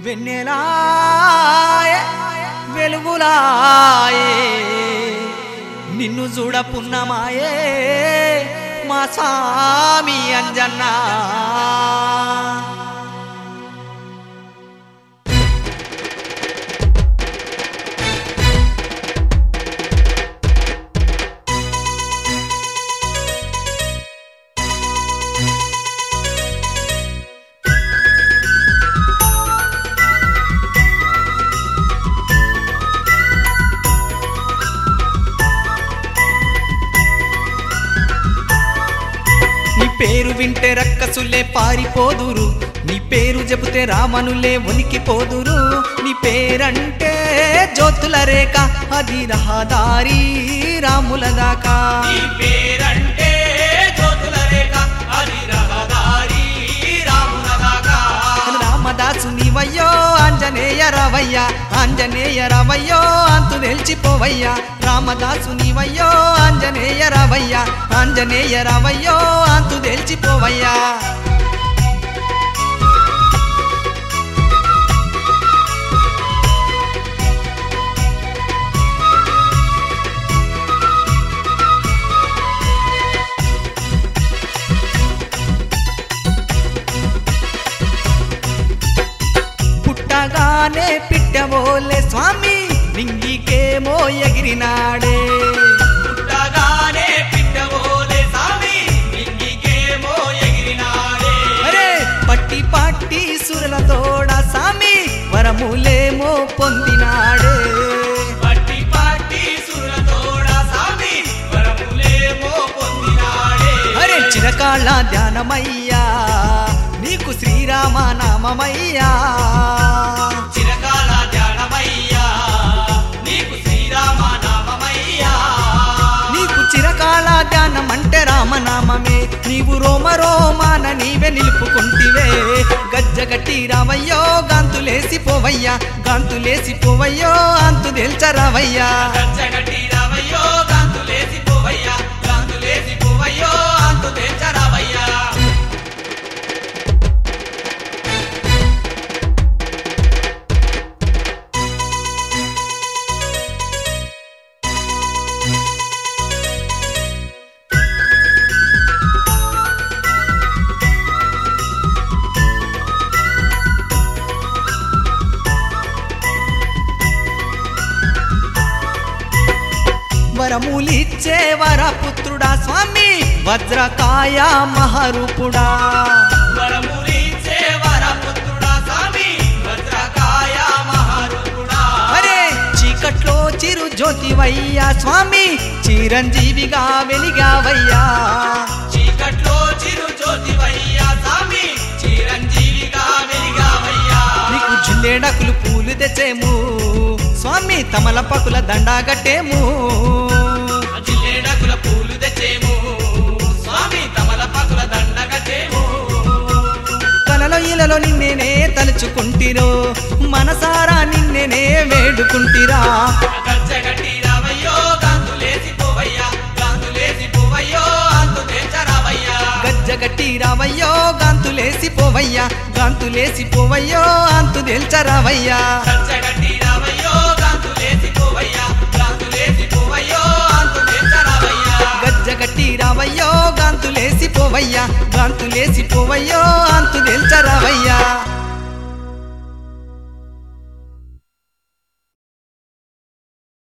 వెన్నెలాయ వెలుగులాయే నిన్ను చూడ పున్నమాయే మా స్వామి అంజన్నా నీ పేరు వింటే రక్కసులే పారిపోదురు నీ పేరు చెబితే రామనులే ఉనికిపోదురు నీ పేరంటే జ్యోతుల రేఖ అది రహదారి రాముల దాకా నీ పేరంటే జ్యోతుల రేఖ అది రహదారి రాముల దాకా రామదాసు నీవయ్యో ఆంజనేయ రవయ్య ఆంజనేయ రవయ్యో అంతు నిలిచిపోవయ్యా రామదాసు నీవయ్యో ఆంజనేయ రవయ్య ఆంజనేయ రవయ్యో అంతు నిలిచిపోవయ్యా పుట్టగానే పిట్టబోలే స్వామి నింగికేమో ఎగిరినాడే పుట్టగానే పిట్టవోలే సామి ఇంగికేమో ఎగిరినాడే అరే పట్టి పట్టి సురల తోడ సామి వరములేమో పొందినాడే పట్టి పట్టి సురతోడ సామి వరములేమో పొందినాడే అరే చిరకాళ్ళ ధ్యానమయ్యా నీకు శ్రీరామ నామమయ్యా చిరకాల ధ్యానమయ్యా నీకు శ్రీరామ నామమయ్యా నీకు చిరకాల ధ్యానం అంటే రామనామమే నీవు రోమ రోమాన నీవే నిలుపుకుంటివే గజ్జగట్టి రావయ్యో గాంతులేసి పోవయ్యా గాంతులేసి పోవయ్యో అంతు తెల్చరావయ్యా గచ్చగట్టి రావయ్యో గాంతులేసి పోవయ్యా గాంతులేసి పోవయ్యో అంతు తెచ్చరావయ్యా వరములిచ్చే వరపుత్రుడా స్వామి వజ్రకాయ మహరూపుడా వరములిచ్చే వరపుత్రుడా స్వామి వజ్రకాయ మహారూపుడా అరే చీకట్లో చిరు జ్యోతివయ్యా స్వామి చిరంజీవిగా వెలిగావయ్యా చీకట్లో చిరు జ్యోతివయ్యా స్వామి చిరంజీవిగా వెలిగావయ్యా నీకు జిల్లేడకులు పూలు తెచ్చేము స్వామి తమలపకుల దండాగట్టేము జిల్లేడకుల పూలు తెచ్చేము స్వామి తమలపాకుల దండగట్టేము కలలో ఇలలో నిన్నేనే తలుచుకుంటిరో మనసారా నిన్నేనే వేడుకుంటిరా గచ్చగట్టి రావయ్యో గాంతులేసి పోవయ్యా గాంతులేసి పోవయ్యో అంతు తెచ్చరావయ్యా గజ్జగట్టి రావయ్యో గాంతులేసి పోవయ్యా గాంతులేసి పోవయ్యో అంతు తెల్చరావయ్యా గచ్చగట్టి రావయ్యో గాంతులేసి పోవయ్యా గాంతులేసి పోవయ్యో అంతు తెచ్చరావయ్యా గజ్జగట్టి రావయ్యో గాంతులేసి పోవయ్యా గాంతులేసి పోవయ్యో అంతు తెల్చరావయ్యా